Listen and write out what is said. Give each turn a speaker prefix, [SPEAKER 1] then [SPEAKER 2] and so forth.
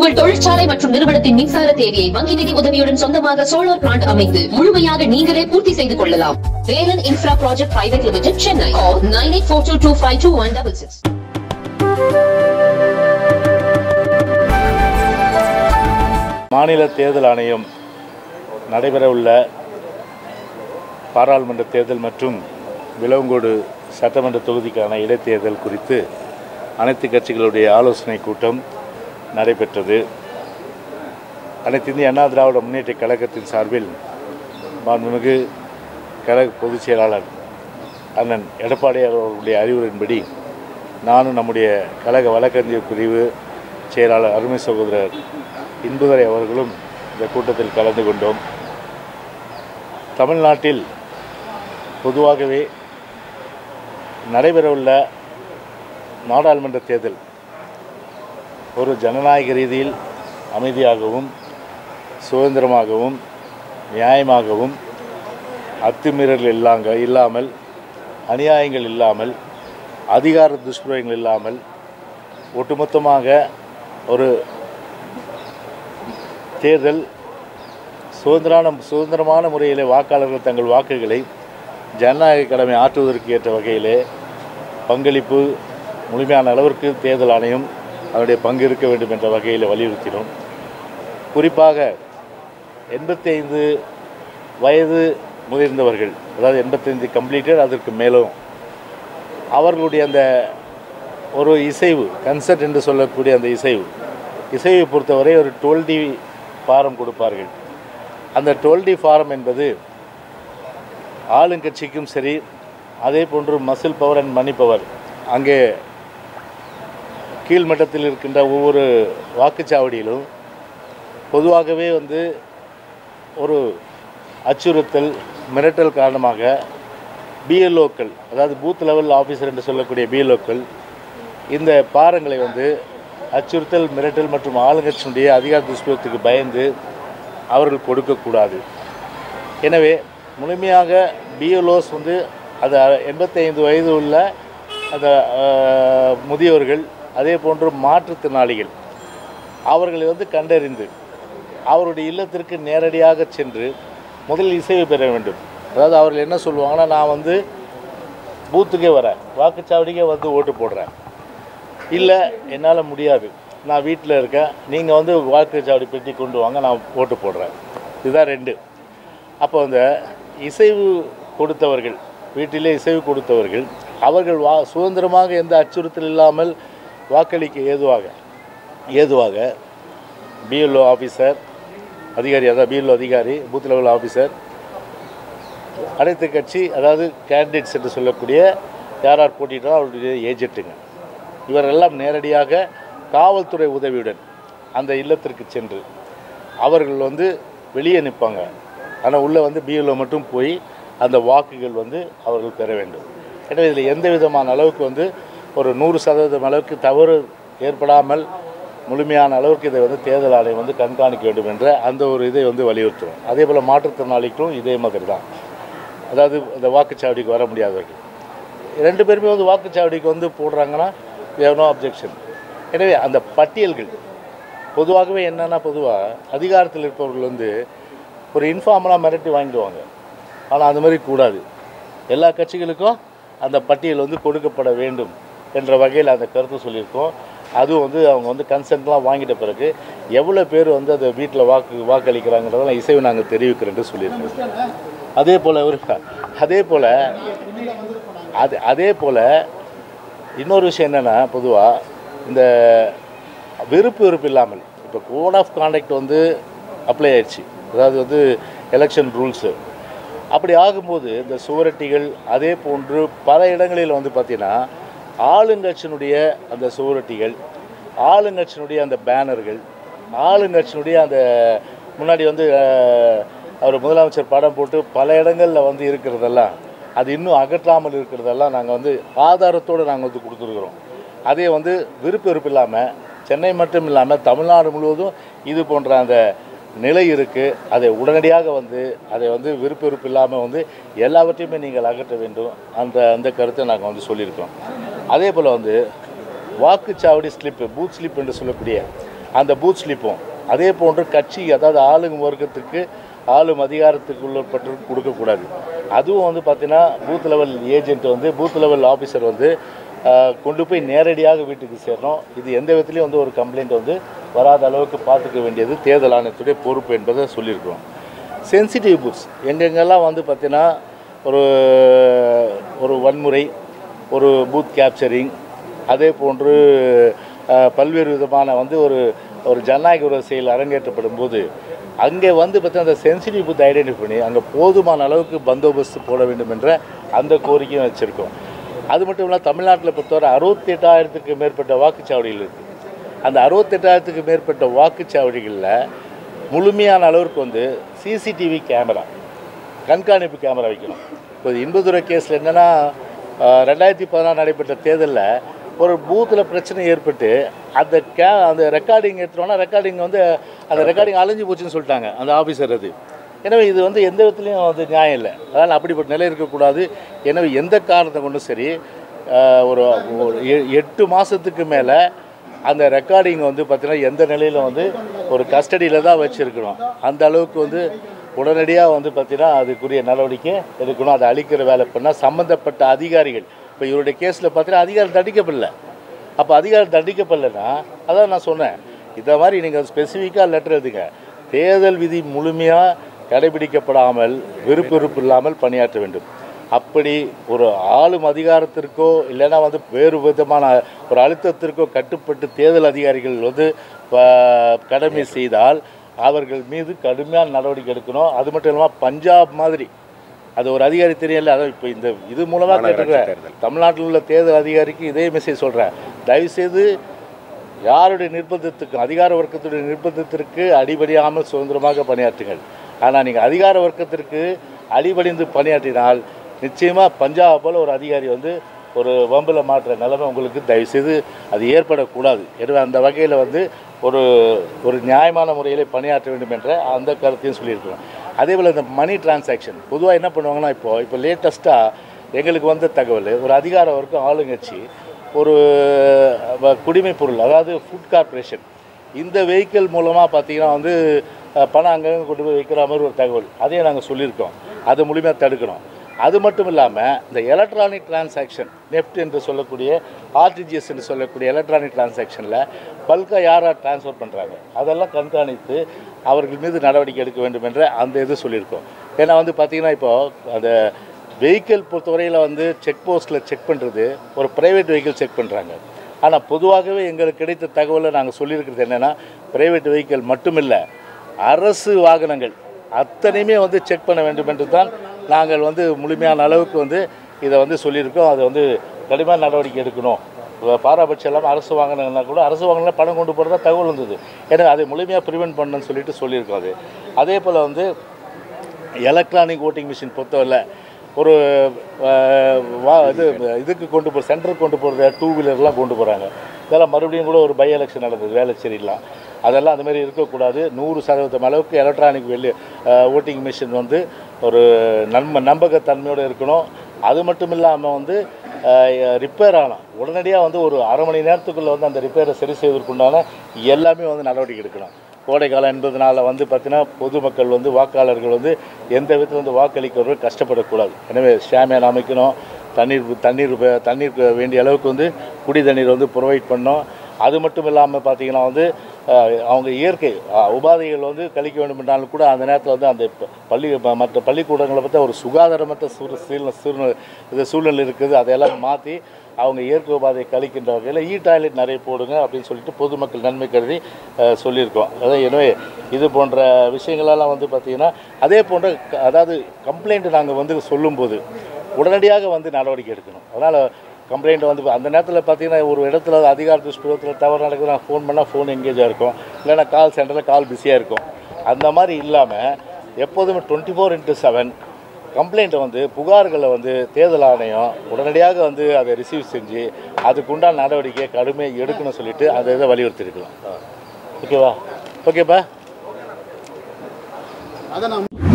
[SPEAKER 1] உங்கள் தொழிற்சாலை மற்றும் நிறுவனத்தின் மின்சார தேவையை வங்கி நிதி உதவியுடன் சொந்தமாக சோலார் பிளான்ட் அமைத்து முழுமையாக நீங்களே பூர்த்தி செய்து கொள்ளலாம் Velan infra project private limited Chennai nine eight four two two five two one double six
[SPEAKER 2] மாநில தேர்தல் ஆணையம் நடைபெறவுள்ள பாராளுமன்ற தேர்தல் மற்றும் விலவங்கோடு சட்டமன்ற தொகுதிக்கான இடைத்தேர்தல் குறித்து அனைத்து கட்சிகளுடைய ஆலோசனை கூட்டம் நடைபெற்றது அனைத்து இந்திய அண்ணா திராவிட முன்னேற்ற கழகத்தின் சார்பில் மாண்புமிகு கழக பொதுச் செயலாளர் அண்ணன் எடப்பாடியார் அவர்களுடைய அறிவுரையின்படி நானும் நம்முடைய கழக வழக்கறிஞர் பிரிவு செயலாளர் அருமை சகோதரர் இன்புதுரை அவர்களும் இந்த கூட்டத்தில் கலந்து கொண்டோம் தமிழ்நாட்டில் பொதுவாகவே நடைபெறவுள்ள நாடாளுமன்ற தேர்தல் ஒரு ஜனநாயக ரீதியில் அமைதியாகவும் சுதந்திரமாகவும் நியாயமாகவும் அத்துமீறல் இல்லாங்க இல்லாமல் அநியாயங்கள் இல்லாமல் அதிகார துஷ்பிரயோகங்கள் இல்லாமல் ஒட்டுமொத்தமாக ஒரு தேர்தல் சுதந்திரான சுதந்திரமான முறையில் வாக்காளர்கள் தங்கள் வாக்குகளை ஜனநாயக கடமை ஆற்றுவதற்கு ஏற்ற வகையிலே பங்களிப்பு முழுமையான அளவிற்கு தேர்தல் ஆணையம் அதனுடைய பங்கு இருக்க வேண்டும் என்ற வகையில் வலியுறுத்தினோம் குறிப்பாக எண்பத்தைந்து வயது முதிர்ந்தவர்கள் அதாவது எண்பத்தைந்து கம்ப்ளீட்டட் அதற்கு மேலும் அவர்களுடைய அந்த ஒரு இசைவு கன்சர்ட் என்று சொல்லக்கூடிய அந்த இசைவு இசைவை பொறுத்தவரை ஒரு டுவெல் டி ஃபாரம் கொடுப்பார்கள் அந்த டுவெல் டி ஃபாரம் என்பது ஆளுங்கட்சிக்கும் சரி அதே போன்று muscle power and money power அங்கே கீழ்மட்டத்தில் இருக்கின்ற ஒவ்வொரு வாக்குச்சாவடியிலும் பொதுவாகவே வந்து ஒரு அச்சுறுத்தல் மிரட்டல் காரணமாக பிஎல்ஓக்கள் அதாவது பூத் லெவல் ஆஃபீஸர் என்று சொல்லக்கூடிய பிஎல்ஓக்கள் இந்த பாரங்களை வந்து அச்சுறுத்தல் மிரட்டல் மற்றும் ஆளுங்கட்சியினுடைய அதிகார துஷ்பிரயோகத்துக்கு பயந்து அவர்கள் கொடுக்கக்கூடாது எனவே முழுமையாக பிஎல்ஓஸ் வந்து அது எண்பத்தைந்து வயது உள்ள அந்த அஹ், முதியோர்கள் அதே போன்று மாற்றுத்திறனாளிகள் அவர்களை வந்து கண்டறிந்து அவருடைய இல்லத்திற்கு நேரடியாக சென்று முதலில் இசைவு பெற வேண்டும் அதாவது அவர்கள் என்ன சொல்லுவாங்கன்னா நான் வந்து பூத்துக்கே வரேன் வாக்குச்சாவடிக்கே வந்து ஓட்டு போடுறேன் இல்லை என்னால் முடியாது நான் வீட்டில் இருக்கேன் நீங்கள் வந்து வாக்குச்சாவடி பெட்டி கொண்டு வாங்க நான் ஓட்டு போடுறேன் இதுதான் ரெண்டு அப்போ அந்த இசைவு கொடுத்தவர்கள் வீட்டிலே இசைவு கொடுத்தவர்கள் அவர்கள் வா சுதந்திரமாக எந்த அச்சுறுத்தல் இல்லாமல் வாக்களிக்க ஏதுவாக ஏதுவாக பிஎல்ஓ ஆஃபீஸர் அதிகாரி அதாவது பிஎல்ஓ அதிகாரி பூத் லெவல் ஆஃபீஸர் அனைத்து கட்சி அதாவது கேண்டிடேட்ஸ் என்று சொல்லக்கூடிய யார் யார் போட்டிட்டாலும் அவருடைய ஏஜென்ட்டுங்க இவரெல்லாம் நேரடியாக காவல்துறை உதவியுடன் அந்த இல்லத்திற்கு சென்று அவர்கள் வந்து வெளியே நிற்பாங்க ஆனால் உள்ளே வந்து பிஎல்ஓ மட்டும் போய் அந்த வாக்குகள் வந்து அவர்கள் பெற வேண்டும் எனவே இதில் எந்த விதமான அளவுக்கு வந்து ஒரு நூறு சதவீதம் அளவுக்கு தவறு ஏற்படாமல் முழுமையான அளவுக்கு இதை வந்து தேர்தல் ஆணையம் வந்து கண்காணிக்க வேண்டும் என்ற அந்த ஒரு இதை வந்து வலியுறுத்துவோம் அதே போல் மாற்றுத்திறனாளிகளும் இதே மாதிரி தான் அதாவது இந்த வாக்குச்சாவடிக்கு வர முடியாதவர்கள் ரெண்டு பேருமே வந்து வாக்குச்சாவடிக்கு வந்து போடுறாங்கன்னா நோ அப்ஜெக்ஷன் எனவே அந்த பட்டியல்கள் பொதுவாகவே என்னென்னா பொதுவாக அதிகாரத்தில் இருப்பவர்கள் வந்து ஒரு இன்ஃபார்மலாக மிரட்டி வாங்கிடுவாங்க ஆனால் அந்த மாதிரி கூடாது எல்லா கட்சிகளுக்கும் அந்த பட்டியல் வந்து கொடுக்கப்பட வேண்டும் என்ற வகையில் அந்த கருத்து சொல்லியிருக்கோம் அதுவும் வந்து அவங்க வந்து கன்சென்ட்லாம் வாங்கிட்ட பிறகு எவ்வளோ பேர் வந்து அதை வீட்டில் வாக்கு வாக்களிக்கிறாங்கிறதெல்லாம் இசைவு நாங்கள் தெரிவிக்கிறேன்ட்டு சொல்லியிருக்கோம் அதே போல் ஒரு அதே போல் அது அதே போல் இன்னொரு விஷயம் என்னென்னா பொதுவாக இந்த விருப்பு வெறுப்பு இல்லாமல் இப்போ கோட் ஆஃப் கான்டக்ட் வந்து அப்ளை ஆயிடுச்சு அதாவது வந்து எலெக்ஷன் ரூல்ஸு அப்படி ஆகும்போது இந்த சுவரட்டிகள் அதே போன்று பல இடங்களில் வந்து பார்த்திங்கன்னா ஆளுங்கட்சியினுடைய அந்த சுவரட்டிகள் ஆளுங்கட்சியினுடைய அந்த பேனர்கள் ஆளுங்கட்சியினுடைய அந்த முன்னாடி வந்து அஹ், அவர் முதலமைச்சர் படம் போட்டு பல இடங்களில் வந்து இருக்கிறதெல்லாம் அது இன்னும் அகற்றாமல் இருக்கிறதெல்லாம் நாங்கள் வந்து ஆதாரத்தோடு நாங்கள் வந்து கொடுத்துருக்குறோம் அதே வந்து விருப்ப வெறுப்பு இல்லாமல் சென்னை மட்டும் இல்லாமல் தமிழ்நாடு முழுவதும் இது போன்ற அந்த நிலை இருக்குது அதை உடனடியாக வந்து அதை வந்து விருப்ப வெறுப்பு இல்லாமல் வந்து எல்லாவற்றையுமே நீங்கள் அகற்ற வேண்டும் அந்த அந்த கருத்தை நாங்கள் வந்து சொல்லியிருக்கோம் அதே போல் வந்து வாக்குச்சாவடி ஸ்லிப்பு பூத் ஸ்லிப் என்று சொல்லக்கூடிய அந்த பூத் ஸ்லிப்பும் அதே போன்று கட்சி அதாவது ஆளும் வர்க்கத்துக்கு ஆளும் அதிகாரத்துக்கு உள்ளப்பட்டு கொடுக்கக்கூடாது அதுவும் வந்து பார்த்தீங்கன்னா பூத் லெவல் ஏஜென்ட் வந்து பூத் லெவல் ஆஃபீஸர் வந்து ஆஹ், கொண்டு போய் நேரடியாக வீட்டுக்கு சேரணும் இது எந்த விதத்துலையும் வந்து ஒரு கம்ப்ளைண்ட் வந்து வராத அளவுக்கு பார்த்துக்க வேண்டியது தேர்தல் ஆணையத்துடைய பொறுப்பு என்பதை சொல்லியிருக்கிறோம் சென்சிட்டிவ் பூத்ஸ் எங்கெங்கெல்லாம் வந்து பார்த்தீங்கன்னா ஒரு ஒரு வன்முறை ஒரு பூத் கேப்சரிங் அதே போன்று அஹ், பல்வேறு விதமான வந்து ஒரு ஒரு ஜனநாயக விரோத செயல் அரங்கேற்றப்படும் போது அங்கே வந்து பார்த்தீங்கன்னா அந்த சென்சிட்டிவ் பூத் ஐடென்டிஃபை பண்ணி அங்கே போதுமான அளவுக்கு பந்தோபஸ்து போட வேண்டும் என்ற அந்த கோரிக்கையும் வச்சுருக்கோம் அது மட்டும் இல்லாமல் தமிழ்நாட்டில் பொறுத்தவரை அறுபத்தி எட்டாயிரத்துக்கு மேற்பட்ட வாக்குச்சாவடிகள் இருக்குது அந்த அறுபத்தெட்டாயிரத்துக்கு மேற்பட்ட வாக்குச்சாவடிகளில் முழுமையான அளவிற்கு வந்து சிசிடிவி கேமரா கண்காணிப்பு கேமரா வைக்கணும் இப்போ இன்பதுரை கேஸில் என்னென்னா ரெண்டாயிரத்தி பதினாறு நடைபெற்ற தேர்தலில் ஒரு பூத்தில் பிரச்சனை ஏற்பட்டு அந்த கே அந்த ரெக்கார்டிங் எடுத்துட்டோம்னா ரெக்கார்டிங் வந்து அந்த ரெக்கார்டிங் அழிஞ்சு போச்சுன்னு சொல்லிட்டாங்க அந்த ஆஃபீஸர் அது எனவே இது வந்து எந்த விதத்துலையும் வந்து நியாயம் இல்லை அதனால் அப்படிப்பட்ட நிலை இருக்கக்கூடாது எனவே எந்த காரணத்தை கொண்டும் சரி ஆஹ், ஒரு ஒரு எ- எட்டு மாதத்துக்கு மேலே அந்த ரெக்கார்டிங் வந்து பார்த்தீங்கன்னா எந்த நிலையில் வந்து ஒரு கஸ்டடியில் தான் வச்சுருக்கணும் அந்த அளவுக்கு வந்து உடனடியாக வந்து பார்த்தீங்கன்னா அதுக்குரிய நடவடிக்கை எடுக்கணும் அதை அழிக்கிற வேலை பண்ணால் சம்மந்தப்பட்ட அதிகாரிகள் இப்போ இவருடைய கேஸில் பார்த்தீங்கன்னா அதிகாரம் தண்டிக்கப்படல அப்போ அதிகாரம் தண்டிக்கப்படலைன்னா அதான் நான் சொன்னேன் இந்த மாதிரி நீங்கள் ஸ்பெசிஃபிக்காக லெட்டர் எழுதுங்க தேர்தல் விதி முழுமையாக கடைபிடிக்கப்படாமல் விருப்பு வெறுப்பு இல்லாமல் பணியாற்ற வேண்டும் அப்படி ஒரு ஆளும் அதிகாரத்திற்கோ இல்லைன்னா வந்து வேறு விதமான ஒரு அழுத்தத்திற்கோ கட்டுப்பட்டு தேர்தல் அதிகாரிகள் வந்து ப- கடமை செய்தால் அவர்கள் மீது கடுமையான நடவடிக்கை எடுக்கணும் அது மட்டும் இல்லாமல் பஞ்சாப் மாதிரி அது ஒரு அதிகாரி தெரியல அதான் இப்போ இந்த இது மூலமாக கேட்டுக்கிறேன் தமிழ்நாட்டில் உள்ள தேர்தல் அதிகாரிக்கு இதே மெசேஜ் சொல்கிறேன் தயவுசெய்து யாருடைய நிர்பந்தத்துக்கு அதிகார வர்க்கத்துடைய நிர்பந்தத்திற்கு அடிபடியாமல் சுதந்திரமாக பணியாற்றுங்கள் ஆனால் நீங்கள் அதிகார வர்க்கத்திற்கு அடிபடிந்து பணியாற்றினால் நிச்சயமாக பஞ்சாப் போல் ஒரு அதிகாரி வந்து ஒரு வம்பில் மாற்றுற நிலைமை உங்களுக்கு தயவுசெய்து அது ஏற்படக்கூடாது எனவே அந்த வகையில் வந்து ஒரு ஒரு நியாயமான முறையில் பணியாற்ற வேண்டும் என்ற அந்த கருத்தையும் சொல்லியிருக்கிறோம் அதே போல் இந்த மணி டிரான்சாக்ஷன் பொதுவாக என்ன பண்ணுவாங்கன்னா இப்போ இப்போ லேட்டஸ்ட்டாக எங்களுக்கு வந்த தகவல் ஒரு அதிகார வர்க்கம் ஆளுங்கட்சி ஒரு வ- குடிமைப் பொருள் அதாவது ஃபுட் கார்ப்பரேஷன் இந்த வெஹிக்கிள் மூலமாக பார்த்தீங்கன்னா வந்து அஹ், பணம் அங்கங்கே கொண்டு போய் வைக்கிற மாதிரி ஒரு தகவல் அதையும் நாங்கள் சொல்லியிருக்கோம் அதை முழுமையாக தடுக்கணும் அது மட்டும் இல்லாமல் இந்த எலக்ட்ரானிக் டிரான்சாக்ஷன் நெஃப்ட் என்று சொல்லக்கூடிய ஆர்டிஜிஎஸ் என்று சொல்லக்கூடிய எலக்ட்ரானிக் டிரான்சாக்ஷனில் பல்காக யார் யார் ட்ரான்ஸ்ஃபர் பண்ணுறாங்க அதெல்லாம் கண்காணித்து அவர்கள் மீது நடவடிக்கை எடுக்க வேண்டும் என்ற அந்த இது சொல்லியிருக்கோம் ஏன்னா வந்து பார்த்திங்கன்னா இப்போது அந்த வெஹிக்கிள் பொறுத்தவரையில் வந்து செக் போஸ்ட்டில் செக் பண்ணுறது ஒரு ப்ரைவேட் வெஹிக்கிள் செக் பண்ணுறாங்க ஆனால் பொதுவாகவே எங்களுக்கு கிடைத்த தகவலை நாங்கள் சொல்லியிருக்கிறது என்னென்னா ப்ரைவேட் வெஹிக்கிள் மட்டுமில்லை அரசு வாகனங்கள் அத்தனையுமே வந்து செக் பண்ண வேண்டும் என்று தான் நாங்கள் வந்து முழுமையான அளவுக்கு வந்து இதை வந்து சொல்லியிருக்கோம் அதை வந்து கடுமையான நடவடிக்கை எடுக்கணும் இப்ப பாராபட்சம் இல்லாமல் அரசு வாங்கினா கூட அரசு வாங்கினா பணம் கொண்டு போகிறதா தகவல் வந்தது ஏன்னா அதை முழுமையாக ப்ரிவென்ட் பண்ணணும்னு சொல்லிட்டு சொல்லியிருக்கோம் அது அதே போல் வந்து எலக்ட்ரானிக் ஓட்டிங் மிஷின் பொறுத்தவரை ஒரு அஹ், வா இது இதுக்கு கொண்டு போ சென்டருக்கு கொண்டு போகிறத டூ வீலர்லாம் கொண்டு போகிறாங்க இதெல்லாம் மறுபடியும் கூட ஒரு பை எலெக்ஷன் நடந்தது வேலைச்சேரிலாம் அதெல்லாம் அந்த மாதிரி இருக்கக்கூடாது நூறு சதவீதம் அளவுக்கு எலக்ட்ரானிக் வெளி ஓட்டிங் மிஷின் வந்து ஒரு நம்ப நம்பகத்தன்மையோடு இருக்கணும் அது மட்டும் இல்லாமல் வந்து ரிப்பேர் ஆகலாம் உடனடியாக வந்து ஒரு அரை மணி நேரத்துக்குள்ளே வந்து அந்த ரிப்பேரை சரி செய்வதற்குண்டான எல்லாமே வந்து நடவடிக்கை எடுக்கணும் கோடை காலம் என்பதனால வந்து பார்த்தீங்கன்னா பொதுமக்கள் வந்து வாக்காளர்கள் வந்து எந்த விதத்தில் வந்து வாக்களிக்கிறவர்கள் கஷ்டப்படக்கூடாது எனவே ஷாமியான் அமைக்கணும் தண்ணீர் தண்ணீர் ப- தண்ணீர் வேண்டிய அளவுக்கு வந்து குடி தண்ணீர் வந்து ப்ரொவைட் பண்ணோம் அது மட்டும் இல்லாமல் பார்த்தீங்கன்னா வந்து அஹ், அவங்க இயற்கை அஹ், உபாதைகள் வந்து கழிக்க வேண்டும் என்றாலும் கூட அந்த நேரத்தில் வந்து அந்த ப- பள்ளி ம- மற்ற பள்ளிக்கூடங்களை பற்றி ஒரு சுகாதாரமற்ற சூழ் சூழ்நிலை சூழ்நிலை இது சூழ்நிலை இருக்குது அதையெல்லாம் மாற்றி அவங்க இயற்கை உபாதையை கழிக்கின்ற வகையில் இ டாய்லெட் நிறைய போடுங்க அப்படின்னு சொல்லிட்டு பொதுமக்கள் நன்மை கருதி அஹ், சொல்லியிருக்கோம் அதாவது எனவே இது போன்ற விஷயங்களெல்லாம் வந்து பார்த்திங்கன்னா அதே போன்ற க- அதாவது கம்ப்ளைண்ட் நாங்கள் வந்து சொல்லும்போது உடனடியாக வந்து நடவடிக்கை எடுக்கணும் அதனால் கம்ப்ளைண்ட் வந்து அந்த நேரத்தில் பார்த்தீங்கன்னா ஒரு இடத்துல அதிகார துஷ்பிரத்தில் தவறு நடக்குது நான் ஃபோன் பண்ணால் ஃபோன் எங்கேஜாக இருக்கும் இல்லைன்னா கால் சென்டரில் கால் பிஸியாக இருக்கும் அந்த மாதிரி இல்லாமல் எப்போதுமே டுவெண்ட்டி ஃபோர் இன்ட்டு செவன் கம்ப்ளைண்ட்டை வந்து புகார்களை வந்து தேர்தல் ஆணையம் உடனடியாக வந்து அதை ரிசீவ் செஞ்சு அதுக்குண்டான நடவடிக்கையை கடுமையாக எடுக்கணும்னு சொல்லிட்டு அதை இதை வலியுறுத்தியிருக்கலாம் ஓகேவா ஓகேப்பா
[SPEAKER 3] அதை நான்